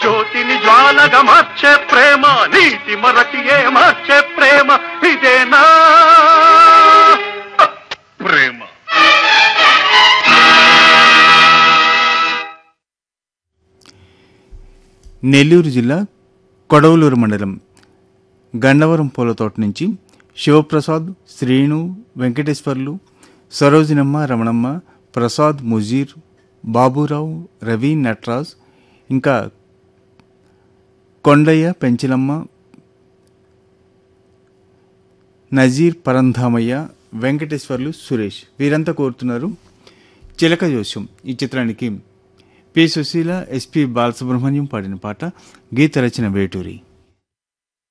జ్యోతిని జ్వాలగా మార్చే ప్రేమ నీతి మరటియే మార్చే ప్రేమ ఇదేనా ప్రేమ నెల్లూరు జిల్లా కొడవలూరు మండలం గండవరం పూలతోట నుంచి శివప్రసాద్ శ్రీను వెంకటేశ్వర్లు సరోజినమ్మ రమణమ్మ ప్రసాద్ ముజీర్ బాబురావు రవి నట్రాజ్ ఇంకా కొండయ్య పెంచిలమ్మ నజీర్ పరంధామయ్య వెంకటేశ్వర్లు సురేష్ వీరంతా కోరుతున్నారు చిలక జోస్యం ఈ చిత్రానికి పి సుశీల ఎస్పి బాలసుబ్రహ్మణ్యం పాడిన పాట గీత రచన వేటూరి